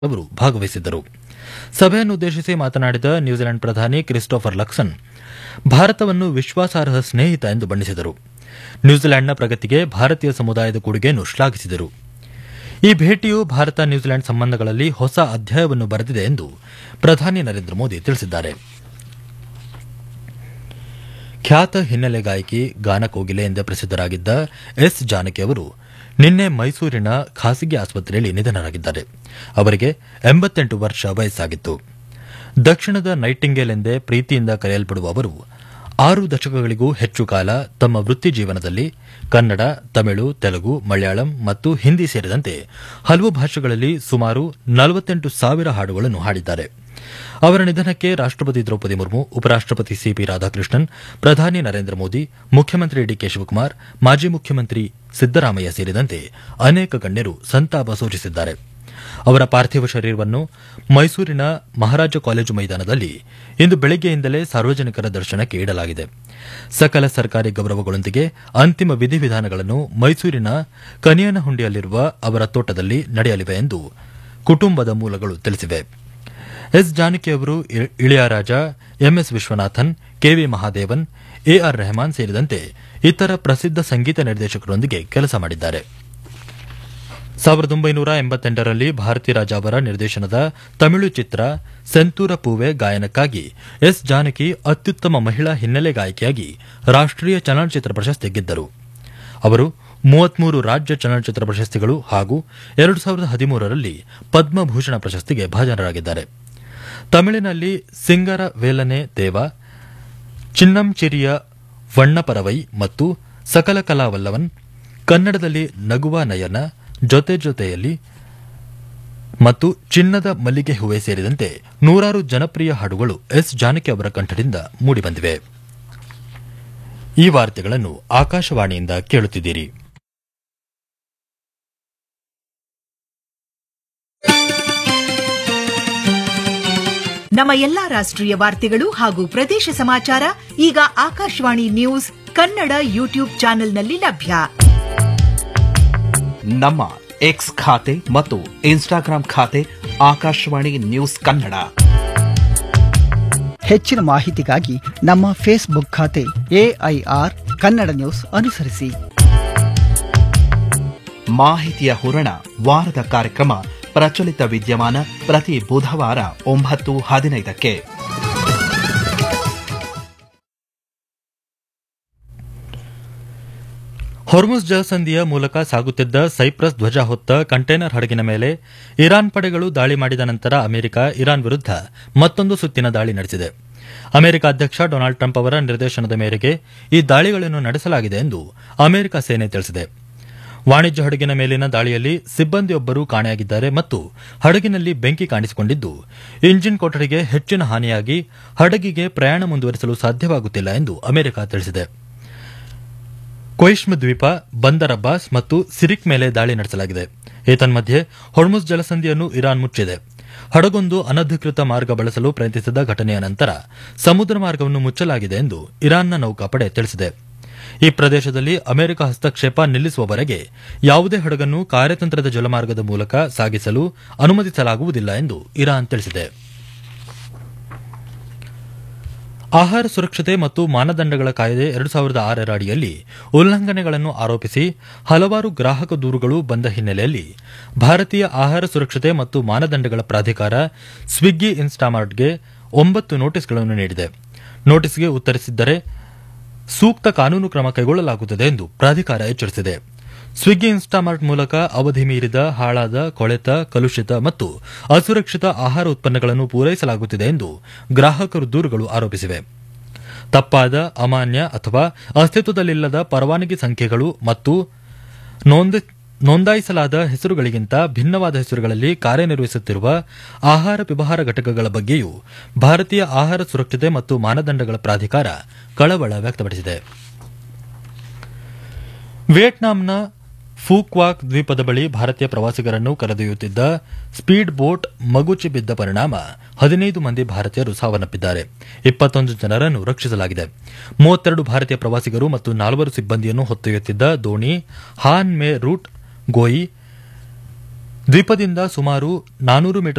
ಅವರು ಭಾಗವಹಿಸಿದ್ದರು ಸಭೆಯನ್ನುದ್ದೇಶಿಸಿ ಮಾತನಾಡಿದ ನ್ಯೂಜಿಲೆಂಡ್ ಪ್ರಧಾನಿ ಕ್ರಿಸ್ಟೋಫರ್ ಲಕ್ಸನ್ ಭಾರತವನ್ನು ವಿಶ್ವಾಸಾರ್ಹ ಸ್ನೇಹಿತ ಎಂದು ಬಣ್ಣಿಸಿದರು ನ್ಯೂಜಿಲೆಂಡ್ನ ಪ್ರಗತಿಗೆ ಭಾರತೀಯ ಸಮುದಾಯದ ಕೊಡುಗೆಯನ್ನು ಶ್ಲಾಘಿಸಿದರು ಈ ಭೇಟಿಯು ಭಾರತ ನ್ಯೂಜಿಲೆಂಡ್ ಸಂಬಂಧಗಳಲ್ಲಿ ಹೊಸ ಅಧ್ಯಾಯವನ್ನು ಬರೆದಿದೆ ಎಂದು ಪ್ರಧಾನಿ ನರೇಂದ್ರ ಮೋದಿ ತಿಳಿಸಿದ್ದಾರೆ ಖ್ಯಾತ ಹಿನ್ನೆಲೆ ಗಾಯಕಿ ಗಾನಕೋಗಿಲೆ ಎಂದೇ ಪ್ರಸಿದ್ದರಾಗಿದ್ದ ಎಸ್ ಜಾನಕಿ ಅವರು ನಿನ್ನೆ ಮೈಸೂರಿನ ಖಾಸಗಿ ಆಸ್ಪತ್ರೆಯಲ್ಲಿ ನಿಧನರಾಗಿದ್ದಾರೆ ಅವರಿಗೆ ಎಂಬತ್ತೆಂಟು ವರ್ಷ ವಯಸ್ಸಾಗಿತ್ತು ದಕ್ಷಿಣದ ನೈಟಿಂಗೇಲ್ ಎಂದೇ ಪ್ರೀತಿಯಿಂದ ಕರೆಯಲ್ಪಡುವ ಅವರು ಆರು ದಶಕಗಳಿಗೂ ಹೆಚ್ಚು ಕಾಲ ತಮ್ಮ ವೃತ್ತಿ ಜೀವನದಲ್ಲಿ ಕನ್ನಡ ತಮಿಳು ತೆಲುಗು ಮಲಯಾಳಂ ಮತ್ತು ಹಿಂದಿ ಸೇರಿದಂತೆ ಹಲವು ಭಾಷೆಗಳಲ್ಲಿ ಸುಮಾರು ನಲವತ್ತೆಂಟು ಸಾವಿರ ಹಾಡುಗಳನ್ನು ಹಾಡಿದ್ದಾರೆ ಅವರ ನಿಧನಕ್ಕೆ ರಾಷ್ಟಪತಿ ದ್ರೌಪದಿ ಮುರ್ಮು ಉಪರಾಷ್ಟಪತಿ ಸಿಪಿ ರಾಧಾಕೃಷ್ಣನ್ ಪ್ರಧಾನಿ ನರೇಂದ್ರ ಮೋದಿ ಮುಖ್ಯಮಂತ್ರಿ ಡಿಕೆ ಶಿವಕುಮಾರ್ ಮಾಜಿ ಮುಖ್ಯಮಂತ್ರಿ ಸಿದ್ದರಾಮಯ್ಯ ಸೇರಿದಂತೆ ಅನೇಕ ಗಣ್ಯರು ಸಂತಾಪ ಸೂಚಿಸಿದ್ದಾರೆ ಅವರ ಪಾರ್ಥಿವ ಶರೀರವನ್ನು ಮೈಸೂರಿನ ಮಹಾರಾಜ ಕಾಲೇಜು ಮೈದಾನದಲ್ಲಿ ಇಂದು ಬೆಳಗ್ಗೆಯಿಂದಲೇ ಸಾರ್ವಜನಿಕರ ದರ್ಶನಕ್ಕೆ ಇಡಲಾಗಿದೆ ಸಕಲ ಸರ್ಕಾರಿ ಗೌರವಗಳೊಂದಿಗೆ ಅಂತಿಮ ವಿಧಿವಿಧಾನಗಳನ್ನು ಮೈಸೂರಿನ ಕನಿಯನಹುಂಡಿಯಲ್ಲಿರುವ ಅವರ ತೋಟದಲ್ಲಿ ನಡೆಯಲಿವೆ ಎಂದು ಕುಟುಂಬದ ಮೂಲಗಳು ತಿಳಿಸಿವೆ ಎಸ್ ಜಾನಕಿ ಅವರು Ilaiyaraaja M S Viswanathan K V Mahadevan A R Rahman ಸೇರಿದಂತೆ ಇತರ ಪ್ರಸಿದ್ದ ಸಂಗೀತ ನಿರ್ದೇಶಕರೊಂದಿಗೆ ಕೆಲಸ ಮಾಡಿದ್ದಾರೆ ಸಾವಿರದ ಒಂಬೈನೂರ ಎಂಬತ್ತೆಂಟರಲ್ಲಿ ಭಾರತಿ ರಾಜ ಅವರ ನಿರ್ದೇಶನದ ತಮಿಳು ಚಿತ್ರ ಸೆಂತೂರ ಪೂವೆ ಗಾಯನಕ್ಕಾಗಿ ಎಸ್ ಜಾನಕಿ ಅತ್ಯುತ್ತಮ ಮಹಿಳಾ ಹಿನ್ನೆಲೆ ಗಾಯಕಿಯಾಗಿ ರಾಷ್ಟೀಯ ಚಲನಚಿತ್ರ ಪ್ರಶಸ್ತಿ ಗೆದ್ದರು ಅವರು ಮೂವತ್ಮೂರು ರಾಜ್ಯ ಚಲನಚಿತ್ರ ಪ್ರಶಸ್ತಿಗಳು ಹಾಗೂ ಎರಡು ಸಾವಿರದ ಹದಿಮೂರರಲ್ಲಿ ಪದ್ಮಭೂಷಣ ಪ್ರಶಸ್ತಿಗೆ ಭಾಜನರಾಗಿದ್ದಾರೆ ತಮಿಳಿನಲ್ಲಿ ಸಿಂಗರ ವೇಲನೆ ದೇವ ಚಿನ್ನಂಚಿರಿಯ ವಣ್ಣಪರವೈ ಮತ್ತು ಸಕಲ ಕಲಾವಲ್ಲವನ್ ಕನ್ನಡದಲ್ಲಿ ನಗುವ ನಯನ ಜೊತೆ ಜೊತೆಯಲ್ಲಿ ಮತ್ತು ಚಿನ್ನದ ಮಲ್ಲಿಗೆ ಹೂವೆ ಸೇರಿದಂತೆ ನೂರಾರು ಜನಪ್ರಿಯ ಹಾಡುಗಳು ಎಸ್ ಜಾನಕಿ ಅವರ ಕಂಠದಿಂದ ಮೂಡಿಬಂದಿವೆ ಈ ವಾರ್ತೆಗಳನ್ನು ಆಕಾಶವಾಣಿಯಿಂದ ಕೇಳುತ್ತಿದ್ದೀರಿ ನಮ್ಮ ಎಲ್ಲಾ ರಾಷ್ಟ್ರೀಯ ವಾರ್ತೆಗಳು ಹಾಗೂ ಪ್ರದೇಶ ಸಮಾಚಾರ ಈಗ ಆಕಾಶವಾಣಿ ನ್ಯೂಸ್ ಕನ್ನಡ ಯೂಟ್ಯೂಬ್ ಚಾನೆಲ್ನಲ್ಲಿ ಲಭ್ಯ ನಮ್ಮ ಎಕ್ಸ್ ಖಾತೆ ಮತ್ತು ಇನ್ಸ್ಟಾಗ್ರಾಂ ಖಾತೆ ಆಕಾಶವಾಣಿ ನ್ಯೂಸ್ ಕನ್ನಡ ಹೆಚ್ಚಿನ ಮಾಹಿತಿಗಾಗಿ ನಮ್ಮ ಫೇಸ್ಬುಕ್ ಖಾತೆ ಎಐಆರ್ ಕನ್ನಡ ನ್ಯೂಸ್ ಅನುಸರಿಸಿ ಮಾಹಿತಿಯ ಹೂರಣ ವಾರದ ಕಾರ್ಯಕ್ರಮ ಪ್ರಚಲಿತ ವಿದ್ಯಮಾನ ಪ್ರತಿ ಬುಧವಾರ ಒಂಬತ್ತು ಹದಿನೈದಕ್ಕೆ ಹೊರ್ಮುಸ್ ಜಲಸಂಧಿಯ ಮೂಲಕ ಸಾಗುತ್ತಿದ್ದ ಸೈಪ್ರಸ್ ಧ್ವಜ ಹೊತ್ತ ಕಂಟೈನರ್ ಹಡಗಿನ ಮೇಲೆ ಇರಾನ್ ಪಡೆಗಳು ದಾಳಿ ಮಾಡಿದ ನಂತರ ಅಮೆರಿಕ ಇರಾನ್ ವಿರುದ್ಧ ಮತ್ತೊಂದು ಸುತ್ತಿನ ದಾಳಿ ನಡೆಸಿದೆ ಅಮೆರಿಕ ಅಧ್ಯಕ್ಷ ಡೊನಾಲ್ಡ್ ಟ್ರಂಪ್ ಅವರ ನಿರ್ದೇಶನದ ಮೇರೆಗೆ ಈ ದಾಳಿಗಳನ್ನು ನಡೆಸಲಾಗಿದೆ ಎಂದು ಅಮೆರಿಕ ಸೇನೆ ತಿಳಿಸಿದೆ ವಾಣಿಜ್ಯ ಹಡಗಿನ ಮೇಲಿನ ದಾಳಿಯಲ್ಲಿ ಸಿಬ್ಬಂದಿಯೊಬ್ಬರು ಕಾಣೆಯಾಗಿದ್ದಾರೆ ಮತ್ತು ಹಡಗಿನಲ್ಲಿ ಬೆಂಕಿ ಕಾಣಿಸಿಕೊಂಡಿದ್ದು ಇಂಜಿನ್ ಕೊಠಡಿಗೆ ಹೆಚ್ಚಿನ ಹಾನಿಯಾಗಿ ಹಡಗಿಗೆ ಪ್ರಯಾಣ ಮುಂದುವರಿಸಲು ಸಾಧ್ಯವಾಗುತ್ತಿಲ್ಲ ಎಂದು ಅಮೆರಿಕ ತಿಳಿಸಿದೆ ಕೊಯಿಷ್ಮ್ ದ್ವೀಪ ಬಂದರ್ ಅಬ್ಬಾಸ್ ಮತ್ತು ಸಿರಿಕ್ ಮೇಲೆ ದಾಳಿ ನಡೆಸಲಾಗಿದೆ ಏತನ್ಮಧ್ಯೆ ಹೊರ್ಮುಸ್ ಜಲಸಂಧಿಯನ್ನು ಇರಾನ್ ಮುಚ್ಚಿದೆ ಹಡಗೊಂದು ಅನಧಿಕೃತ ಮಾರ್ಗ ಬಳಸಲು ಪ್ರಯತ್ನಿಸಿದ ಘಟನೆಯ ನಂತರ ಸಮುದ್ರ ಮಾರ್ಗವನ್ನು ಮುಚ್ಚಲಾಗಿದೆ ಎಂದು ಇರಾನ್ನ ನೌಕಾಪಡೆ ತಿಳಿಸಿದೆ ಈ ಪ್ರದೇಶದಲ್ಲಿ ಅಮೆರಿಕ ಹಸ್ತಕ್ಷೇಪ ನಿಲ್ಲಿಸುವವರೆಗೆ ಯಾವುದೇ ಹಡಗನ್ನು ಕಾರ್ಯತಂತ್ರದ ಜಲಮಾರ್ಗದ ಮೂಲಕ ಸಾಗಿಸಲು ಅನುಮತಿಸಲಾಗುವುದಿಲ್ಲ ಎಂದು ಇರಾನ್ ತಿಳಿಸಿದೆ ಆಹಾರ ಸುರಕ್ಷತೆ ಮತ್ತು ಮಾನದಂಡಗಳ ಕಾಯ್ದೆ ಎರಡು ಸಾವಿರದ ಆರರ ಅಡಿಯಲ್ಲಿ ಉಲ್ಲಂಘನೆಗಳನ್ನು ಆರೋಪಿಸಿ ಹಲವಾರು ಗ್ರಾಹಕ ದೂರುಗಳು ಬಂದ ಹಿನ್ನೆಲೆಯಲ್ಲಿ ಭಾರತೀಯ ಆಹಾರ ಸುರಕ್ಷತೆ ಮತ್ತು ಮಾನದಂಡಗಳ ಪ್ರಾಧಿಕಾರ ಸ್ವಿಗ್ಗಿ ಇನ್ಸ್ಟಾಮಾರ್ಟ್ಗೆ ಒಂಬತ್ತು ನೋಟಿಸ್ಗಳನ್ನು ನೀಡಿದೆ ನೋಟಿಸ್ಗೆ ಉತ್ತರಿಸಿದ್ದರೆ ಸೂಕ್ತ ಕಾನೂನು ಕ್ರಮ ಕೈಗೊಳ್ಳಲಾಗುತ್ತದೆ ಎಂದು ಪ್ರಾಧಿಕಾರ ಎಚ್ಚರಿಸಿದೆ ಸ್ವಿಗ್ಗಿ ಇನ್ಸ್ಟಾಮಾರ್ಟ್ ಮೂಲಕ ಅವಧಿ ಮೀರಿದ ಹಾಳಾದ ಕೊಳೆತ ಕಲುಷಿತ ಮತ್ತು ಅಸುರಕ್ಷಿತ ಆಹಾರ ಉತ್ಪನ್ನಗಳನ್ನು ಪೂರೈಸಲಾಗುತ್ತಿದೆ ಎಂದು ಗ್ರಾಹಕರು ದೂರುಗಳು ಆರೋಪಿಸಿವೆ ತಪ್ಪಾದ ಅಮಾನ್ಯ ಅಥವಾ ಅಸ್ತಿತ್ವದಲ್ಲಿಲ್ಲದ ಪರವಾನಗಿ ಸಂಖ್ಯೆಗಳು ಮತ್ತು ನೋಂದಾಯಿಸಲಾದ ಹೆಸರುಗಳಿಗಿಂತ ಭಿನ್ನವಾದ ಹೆಸರುಗಳಲ್ಲಿ ಕಾರ್ಯನಿರ್ವಹಿಸುತ್ತಿರುವ ಆಹಾರ ವ್ಯವಹಾರ ಘಟಕಗಳ ಬಗ್ಗೆಯೂ ಭಾರತೀಯ ಆಹಾರ ಸುರಕ್ಷತೆ ಮತ್ತು ಮಾನದಂಡಗಳ ಪ್ರಾಧಿಕಾರ ಕಳವಳ ವ್ಯಕ್ತಪಡಿಸಿದೆ ವಿಯೆಟ್ನಾಂನ ಫೂಕ್ವಾಕ್ ದ್ವೀಪದ ಬಳಿ ಭಾರತೀಯ ಪ್ರವಾಸಿಗರನ್ನು ಕರೆದೊಯ್ಯುತ್ತಿದ್ದ ಸ್ಪೀಡ್ ಬೋಟ್ ಮಗುಚಿ ಬಿದ್ದ ಪರಿಣಾಮ ಹದಿನೈದು ಮಂದಿ ಭಾರತೀಯರು ಸಾವನ್ನಪ್ಪಿದ್ದಾರೆ ಇಪ್ಪತ್ತೊಂದು ಜನರನ್ನು ರಕ್ಷಿಸಲಾಗಿದೆ ಮೂವತ್ತೆರಡು ಭಾರತೀಯ ಪ್ರವಾಸಿಗರು ಮತ್ತು ನಾಲ್ವರು ಸಿಬ್ಬಂದಿಯನ್ನು ಹೊತ್ತೊಯ್ಯುತ್ತಿದ್ದ ದೋಣಿ ಹಾನ್ ಮೇ ರೂಟ್ ಗೋಯಿ ದ್ವೀಪದಿಂದ ಸುಮಾರು ನಾನೂರು ಮೀಟರ್